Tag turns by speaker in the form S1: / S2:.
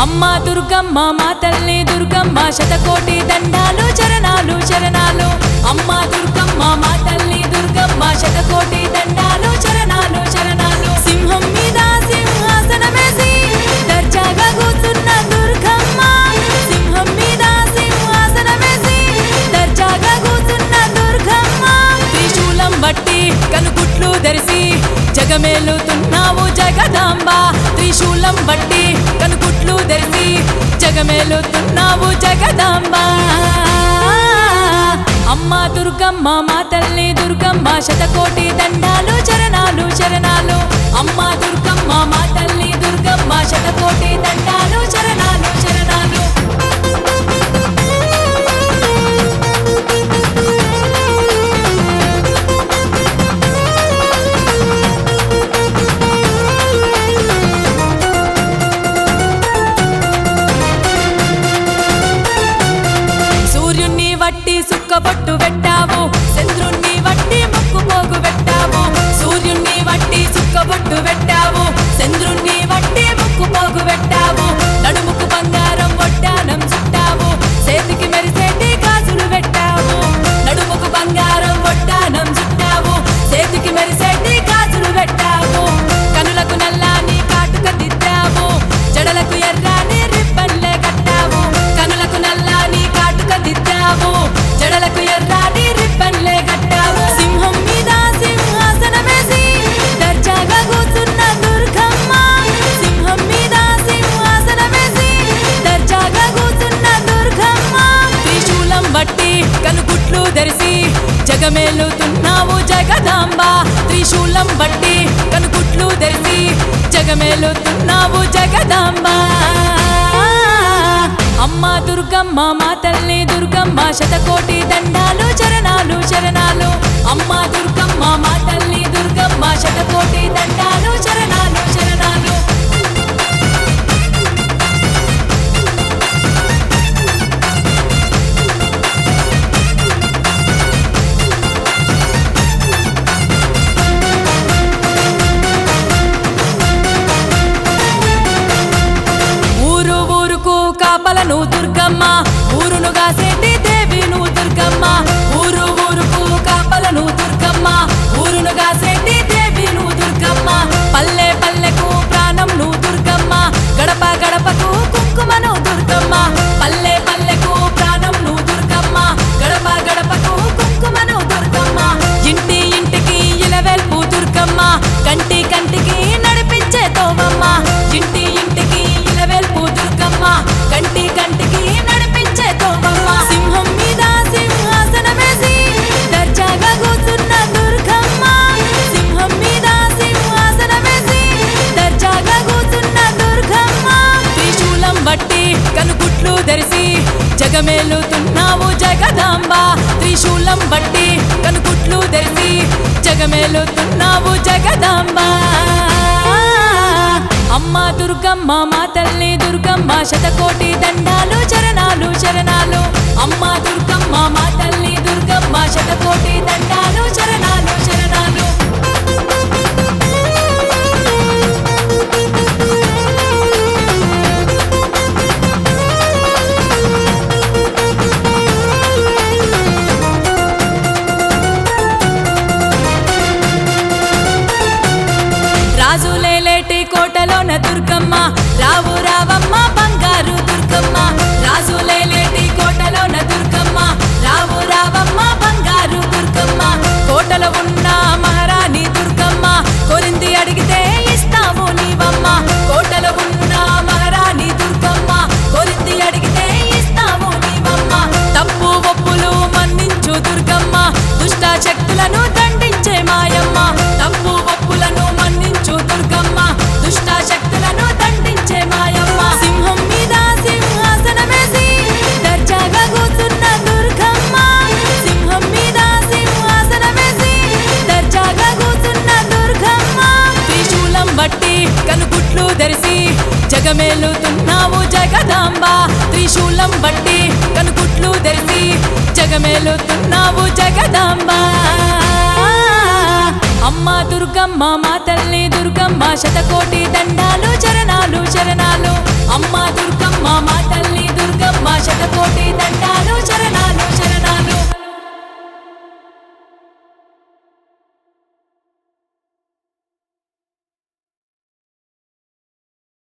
S1: అమ్మ దుర్గమ్మ మా తల్లి దుర్గమ్మ శతకోటి దండాలు చరణాలు చరణాలు అమ్మ దుర్గమ్మ మా తల్లి దుర్గమ్మ శతకోటి దండాలు చరణాలు చరణాలు సింహం మీద సింహాసనమేసి దర్జాగా కూర్చున్న దుర్గమ్మ సింహం మీద సింహాసనమేసి దర్జాగా కూర్చున్న దుర్గమ్మ త్రిశూలం బట్టి కనుగుట్లు ధరిసి జగమేలుతున్నావు జగదాంబ త్రిశూలం బట్టి కనుగుట్లు ధరిసి జగమేలుతున్నావు జగదాంబ అమ్మ దుర్గమ్మ మా తల్లి దుర్గమ్మ శతకోటి దండాలు చరణాలు చరణాలు అమ్మ దుర్గమ్మ మా తల్లి దుర్గమ్మ శతకోటి దండాలు చరణాలు చరణాలు సూర్యుణ్ణి వట్టి సుక్కబొట్టు పెట్టావు చంద్రుణ్ణి వట్టి ముక్కు పోగు పెట్టావు సూర్యుణ్ణి వట్టి సుక్కబొట్టు పెట్టావు చంద్రుణ్ణి వట్టి ముక్కు పోగు పెట్టావు నడుముకు బంగారం వడ్డానం చుట్టావు చేతికి మెరిసేటి గాజులు పెట్టావు నడుముకు బంగారం వడ్డానం చుట్టావు చేతికి మెరిసేటి గాజులు పెట్టావు కనులకు నల్లాని కాటుక దిద్దావు జడలకు ఎర్రాని రిబ్బన్లే కట్టావు కనులకు నల్లాని కాటుక దిద్దావు జడలకు ఎర్రాని రిబ్బన్లే కట్టావు సింహం మీద సింహాసనమేసి దర్జాగా కూర్చున్న దుర్గమ్మ సింహం మీద సింహాసనమేసి దర్జాగా కూర్చున్న దుర్గమ్మ త్రిశూలం బట్టి కనుగుట్లు ధరిసి జగమేలుతున్నావు జగదాంబ త్రిశూలం బట్టి కనుగుట్లు ధరిసి జగమేలుతున్నావు జగదాంబ అమ్మ దుర్గమ్మ మా తల్లి దుర్గమ్మ శతకోటి దండాలు చరణాలు చరణాలు అమ్మ దుర్గమ్మ మా తల్లి దుర్గమ్మ శతకోటి దండాలు చరణాలు చరణాలు ఊరు ఊరుకు కాపలను దుర్గమ్మ ఊరును గాసేటి దేవి నువ్వు దుర్గమ్మ ఊరు ఊరుకు కాపలను దుర్గమ్మ ఊరును గాసేటి దేవి నువ్వు దుర్గమ్మ పల్లె పల్లెకు ప్రాణం నువ్వు దుర్గమ్మ గడప గడపకు కుంకుమను దుర్గమ్మ పల్లె పల్లెకు ప్రాణం నువ్వు దుర్గమ్మ గడప గడపకు కుంకుమను దుర్గమ్మ ఇంటి ఇంటికి ఇలవెల్పు దుర్గమ్మ కంటి కంటికి నడిపించే తోవమ్మ ఇంటి ఇంటికి ఇలవెల్పు దుర్గమ్మ కంటి కంటికి నడిపించే తోవమ్మ సింహం మీద సింహాసనమేసి దర్జాగా కూర్చున్న దుర్గమ్మ సింహం మీద సింహాసనమేసి దర్జాగా కూర్చున్న దుర్గమ్మ త్రిశూలం బట్టి కనుగుట్లు ధరిసి జగమేలుతున్నావు జగదాంబ త్రిశూలం బట్టి కనుగుట్లు ధరిసి జగమేలుతున్నావు జగదాంబ అమ్మ దుర్గమ్మ మా తల్లి దుర్గమ్మ శతకోటి దండాలు చరణాలు చరణాలు అమ్మ దుర్గమ్మ మా తల్లి దుర్గమ్మ శతకోటి దండాలు చరణాలు చరణాలు రాజులేలేటి కోటలోన దుర్గమ్మ రావు రావమ్మ బంగారు దుర్గమ్మ రాజులేలేటి కోటలోన దుర్గమ్మ రావు రావమ్మ బంగారు దుర్గమ్మ కోటలో ఉన్న మహారాణి దుర్గమ్మ కొరింది అడిగితే ఇస్తాము నీవమ్మ కోటలో ఉన్న మహారాణి దుర్గమ్మ కొరింది అడిగితే ఇస్తాము నీవమ్మ తప్పు ఒప్పులు మన్నించు దుర్గమ్మ దుష్ట శక్తులను దండించే మాయమ్మ తప్పు ఒప్పులను మన్నించు దుర్గమ్మ దుష్ట శక్తులను దండించే మాయమ్మ సింహం మీద సింహాసనమేసి దర్జాగా కూర్చున్న దుర్గమ్మ సింహం మీద సింహాసనమేసి దర్జాగా కూర్చున్న దుర్గమ్మ త్రిశూలం బట్టి కనుగుట్లు ధరిసి జగమేలుతున్నావు జగదాంబ త్రిశూలం బట్టి కనుగుట్లు ధరిసి జగమేలుతున్నావు జగదాంబ అమ్మ దుర్గమ్మ మా తల్లి దుర్గమ్మ శతకోటి దండ